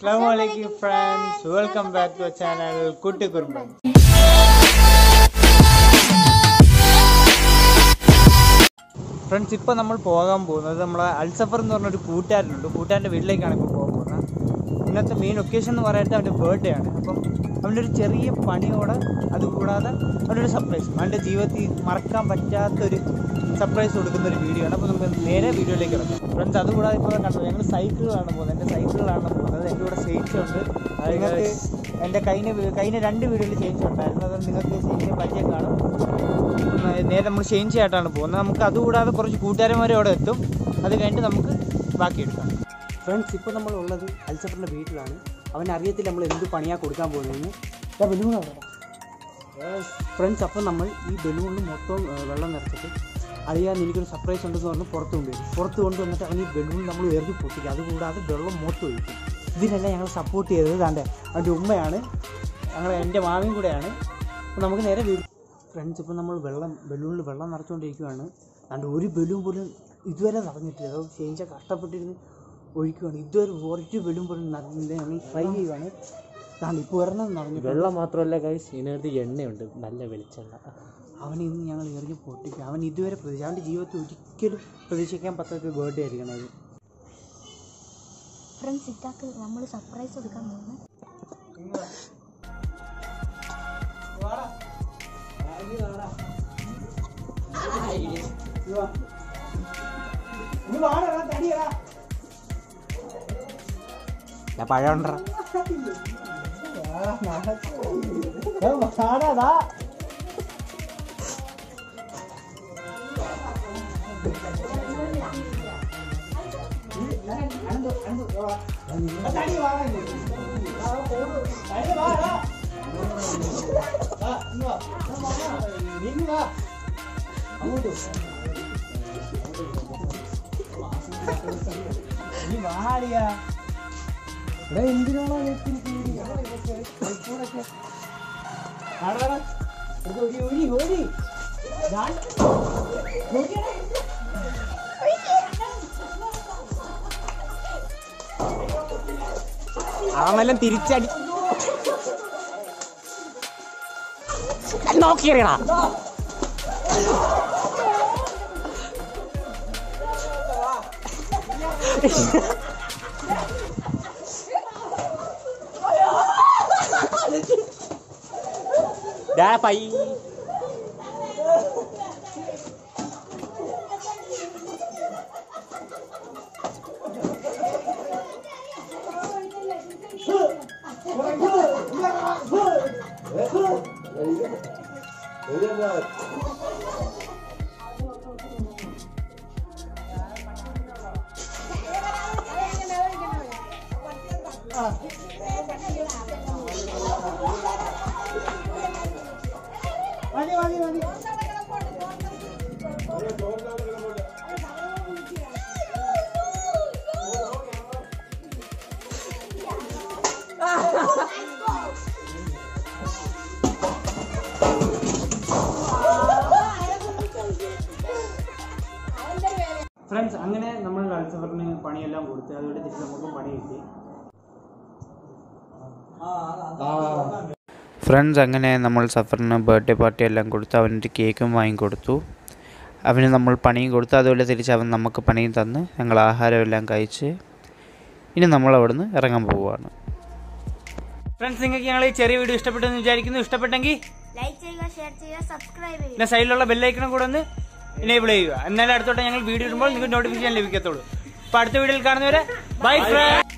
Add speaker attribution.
Speaker 1: അസ്ലാമലൈക്കും friends welcome back to channel Kutty Kurumban friends ഇപ്പോൾ നമ്മൾ പോകാൻ പോകുന്നത് നമ്മളെ അൽസഫർ എന്ന് പറഞ്ഞൊരു കൂട്ടുകാരനുണ്ട് കൂട്ടുകാരൻ്റെ വീട്ടിലേക്കാണ് ഇപ്പോൾ പോകാൻ പോകുന്നത് ഇന്നത്തെ മെയിൻ ഒക്കേഷൻ എന്ന് പറയുന്നത് അവൻ്റെ ബർത്ത്ഡേ ആണ് അപ്പം അവൻ്റെ ഒരു ചെറിയ പണിയോടെ അതുകൂടാതെ അവൻ്റെ ഒരു സർപ്രൈസ് അവൻ്റെ ജീവിതത്തിൽ മറക്കാൻ പറ്റാത്തൊരു സർപ്രൈസ് കൊടുക്കുന്ന ഒരു വീഡിയോ ആണ് അപ്പോൾ നമുക്ക് നേരെ വീഡിയോയിലേക്ക് കിടക്കാം ഫ്രണ്ട്സ് അതുകൂടാതെ ഇപ്പോൾ കണ്ടു ഞങ്ങൾ സൈക്കിളിലാണ് പോകുന്നത് എൻ്റെ സൈക്കിളിലാണ് പോകുന്നത് എൻ്റെ കൂടെ ചേച്ചി ഉണ്ട് നിങ്ങൾക്ക് എൻ്റെ കഴിഞ്ഞ വീ- കഴിഞ്ഞ രണ്ട് വീഡിയോയിൽ ചേഞ്ച് ഉണ്ടായിരുന്നു അത് നിങ്ങൾക്ക് ചേച്ചിയെ പരിചയം കാണും ഉം, നേരെ നമ്മൾ ചേഞ്ച് ആയിട്ടാണ് പോകുന്നത് നമുക്ക് അതുകൂടാതെ കുറച്ച് കൂട്ടുകാരന്മാരും അവിടെ എത്തും അത് കഴിഞ്ഞിട്ട് നമുക്ക് ബാക്കി എടുക്കാം
Speaker 2: ഫ്രണ്ട്സ് ഇപ്പോൾ നമ്മൾ ഉള്ളത് അൽസഫറിൻ്റെ വീട്ടിലാണ് അവൻ അറിയത്തില്ല നമ്മൾ എന്ത് പണിയാ കൊടുക്കാൻ പോകുന്നതെന്ന് ബലൂൺ ഫ്രണ്ട്സ് അപ്പം നമ്മൾ ഈ ബലൂണിൽ മൊത്തം ഏ, വെള്ളം നിറച്ചിട്ട് അറിയാൻ എനിക്കൊരു സർപ്രൈസ് ഉണ്ടെന്ന് പറഞ്ഞ് പുറത്ത് കൊണ്ടുവരും പുറത്ത് കൊണ്ടുവന്നിട്ട് അവൻ ഈ ബലൂൺ നമ്മൾ എറിഞ്ഞ് പൊട്ടിക്കും അതുകൂടാതെ വെള്ളം മൊത്തം ഒഴിക്കും ഇതിനെല്ലാം ഞങ്ങൾ സപ്പോർട്ട് ചെയ്തത് താണ്ടെ അവൻ്റെ ഉമ്മയാണ് ഞങ്ങൾ എൻ്റെ മാമിയും കൂടെയാണ് അപ്പോൾ നമുക്ക് നേരെ വീട് ഫ്രണ്ട്സ് ഇപ്പോൾ നമ്മൾ വെള്ളം ബലൂണിൽ വെള്ളം നിറച്ചുകൊണ്ടിരിക്കുകയാണ് അതുകൊണ്ട് ഒരു ബലൂൺ പോലും ഇതുവരെ നിറഞ്ഞിട്ടില്ല അതോ ചേഞ്ച കഷ്ടപ്പെട്ടിരുന്ന് ഒഴിക്കുകയാണ് ഇതുവരെ ഒരൊറ്റ ബലൂൺ പോലും നിറഞ്ഞില്ല ഞങ്ങൾ ട്രൈ ചെയ്യുവാണ് അതുകൊണ്ട് ഇപ്പോൾ ഒരെണ്ണം നിറഞ്ഞു
Speaker 3: വെള്ളം മാത്രമല്ല കൈസ് ഇതിനകത്ത് എണ്ണയുണ്ട് നല്ല വെളിച്ചെണ്ണ
Speaker 2: അവൻ ഇന്ന് ഞങ്ങൾ എറിഞ്ഞ് പൊട്ടിക്കും അവൻ ഇതുവരെ പ്രതീക്ഷ അവൻ്റെ ജീവിതത്തിൽ ഒരിക്കലും പ്രതീക്ഷിക്കാൻ പറ്റാത്ത ബർത്ത്ഡേ ആയിരിക്കണം അത്
Speaker 4: ഫ്രണ്ട്സ് ഇത്താക്ക് നമ്മൾ സർപ്രൈസ് കൊടുക്കാൻ പോകുന്നു
Speaker 2: ഞാൻ പഴം ഉണ്ടറ നീ വാടിയാ ഇവിടെ എന്തിനാണോ ഒരി ഒരി
Speaker 3: അവനെല്ലാം തിരിച്ചടി നോക്കിയറിയടാ പൈ
Speaker 2: ഫ്രണ്ട്സ് അങ്ങനെ നമ്മൾ അൽസഫറിന് പണിയെല്ലാം കൊടുത്ത് അതുകൊണ്ട് തിരിച്ച് നമുക്കും പണി കിട്ടി
Speaker 1: ഫ്രണ്ട്സ് അങ്ങനെ നമ്മൾ സഫറിന് ബർത്ത്ഡേ പാർട്ടി എല്ലാം കൊടുത്തു അവനൊരു കേക്കും വാങ്ങിക്കൊടുത്തു അവന് നമ്മൾ പണിയും കൊടുത്തു അതുപോലെ തിരിച്ച് അവൻ നമുക്ക് പണിയും തന്ന് ഞങ്ങൾ ആഹാരമെല്ലാം കഴിച്ച് ഇനി നമ്മൾ അവിടുന്ന് ഇറങ്ങാൻ പോവുകയാണ് ഫ്രണ്ട്സ് നിങ്ങൾക്ക് ഞങ്ങൾ ഈ ചെറിയ വീഡിയോ ഇഷ്ടപ്പെട്ടെന്ന് വിചാരിക്കുന്നു ഇഷ്ടപ്പെട്ടെങ്കിൽ
Speaker 4: ലൈക്ക് ചെയ്യുക ഷെയർ ചെയ്യുക സബ്സ്ക്രൈബ് ചെയ്യുക
Speaker 1: പിന്നെ സൈഡിലുള്ള ബെല്ലൈക്കണം കൂടെ ഒന്ന് എനേബിൾ ചെയ്യുക എന്നാലും അടുത്തോട്ട് ഞങ്ങൾ വീഡിയോ ഇടുമ്പോൾ നിങ്ങൾക്ക് നോട്ടിഫിക്കേഷൻ ലഭിക്കത്തുള്ളൂ അപ്പോൾ അടുത്ത വീഡിയോയിൽ കാണുന്നവരെ ബൈ ഫ്രണ്ട്സ്